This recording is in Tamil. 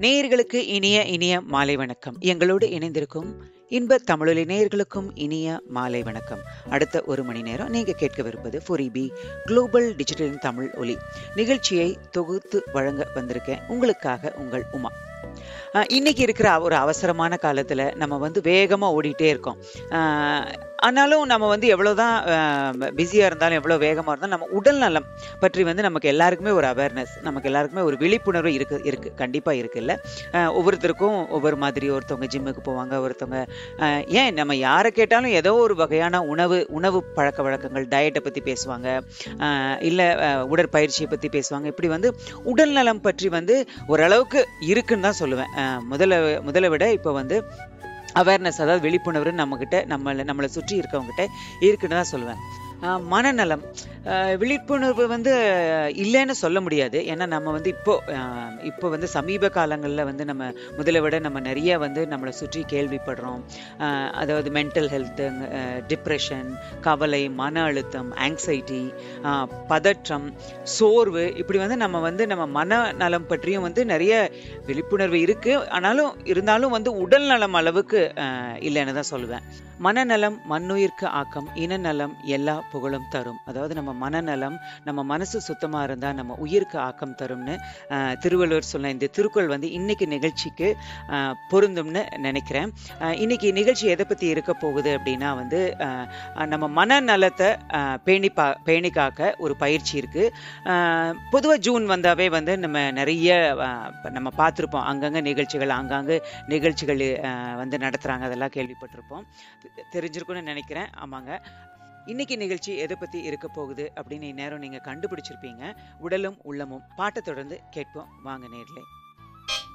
நேயர்களுக்கு இனிய இனிய மாலை வணக்கம் எங்களோடு இணைந்திருக்கும் இன்ப தமிழொலி நேயர்களுக்கும் இனிய மாலை வணக்கம் அடுத்த ஒரு மணி நேரம் நீங்க கேட்கவிருப்பது ஃபொரிபி குளோபல் டிஜிட்டல் தமிழ் ஒலி நிகழ்ச்சியை தொகுத்து வழங்க வந்திருக்கேன் உங்களுக்காக உங்கள் உமா அஹ் இன்னைக்கு இருக்கிற ஒரு அவசரமான காலத்துல நம்ம வந்து வேகமா ஓடிட்டே இருக்கோம் அஹ் ஆனாலும் நம்ம வந்து எவ்வளவுதான் பிஸியா இருந்தாலும் எவ்வளவு வேகமா இருந்தாலும் நம்ம உடல் நலம் பற்றி வந்து நமக்கு எல்லாருக்குமே ஒரு அவேர்னஸ் நமக்கு எல்லாருக்குமே ஒரு விழிப்புணர்வு இருக்கு இருக்கு கண்டிப்பா இருக்குல்ல அஹ் ஒவ்வொருத்தருக்கும் ஒவ்வொரு மாதிரி ஒருத்தவங்க ஜிம்முக்கு போவாங்க ஒருத்தவங்க அஹ் ஏன் நம்ம யாரை கேட்டாலும் ஏதோ ஒரு வகையான உணவு உணவு பழக்க வழக்கங்கள் டயட்டை பத்தி பேசுவாங்க அஹ் இல்ல அஹ் உடற்பயிற்சியை பத்தி பேசுவாங்க இப்படி வந்து உடல் நலம் பற்றி வந்து ஓரளவுக்கு இருக்குன்னு தான் சொல்லுவேன் அஹ் முதல்ல முதல்ல விட இப்போ வந்து அவேர்னஸ் அதாவது விழிப்புணர்வு நம்மக்கிட்ட நம்மளை நம்மளை சுற்றி இருக்கவங்ககிட்ட இருக்குன்னு தான் சொல்லுவேன் ஆஹ் மனநலம் ஆஹ் விழிப்புணர்வு வந்து இல்லைன்னு சொல்ல முடியாது ஏன்னா நம்ம வந்து இப்போ ஆஹ் இப்போ வந்து சமீப காலங்களில் வந்து நம்ம முதல்ல விட நம்ம நிறைய வந்து நம்மளை சுற்றி கேள்விப்படுறோம் ஆஹ் அதாவது மென்டல் ஹெல்த்து டிப்ரெஷன் கவலை மன அழுத்தம் ஆங்ஸைட்டி பதற்றம் சோர்வு இப்படி வந்து நம்ம வந்து நம்ம மனநலம் பற்றியும் வந்து நிறைய விழிப்புணர்வு இருக்கு ஆனாலும் இருந்தாலும் வந்து உடல் நலம் அளவுக்கு ஆஹ் இல்லைன்னு தான் சொல்லுவேன் மனநலம் மண்ணுயிர்க்கு ஆக்கம் இனநலம் எல்லா புகழும் தரும் அதாவது நம்ம மனநலம் நம்ம மனசு சுத்தமா இருந்தா நம்ம உயிருக்கு ஆக்கம் தரும்னு ஆஹ் திருவள்ளுவர் சொன்ன இந்த திருக்குறள் வந்து இன்னைக்கு நிகழ்ச்சிக்கு ஆஹ் பொருந்தும்னு நினைக்கிறேன் ஆஹ் இன்னைக்கு நிகழ்ச்சி எதை பத்தி இருக்க போகுது அப்படின்னா வந்து ஆஹ் நம்ம மனநலத்தை ஆஹ் பேணி பா பேணி காக்க ஒரு பயிற்சி இருக்கு ஆஹ் பொதுவா ஜூன் வந்தாவே வந்து நம்ம நிறைய ஆஹ் நம்ம பார்த்துருப்போம் அங்கங்க நிகழ்ச்சிகள் ஆங்காங்கு நிகழ்ச்சிகள் ஆஹ் வந்து நடத்துறாங்க அதெல்லாம் கேள்விப்பட்டிருப்போம் தெரிஞ்சிருக்கும்னு நினைக்கிறேன் ஆமாங்க இன்னைக்கு நிகழ்ச்சி எதை பத்தி இருக்க போகுது அப்படின்னு இந்நேரம் நீங்க கண்டுபிடிச்சிருப்பீங்க உடலும் உள்ளமும் பாட்டை தொடர்ந்து கேட்போம் வாங்க நேர்ல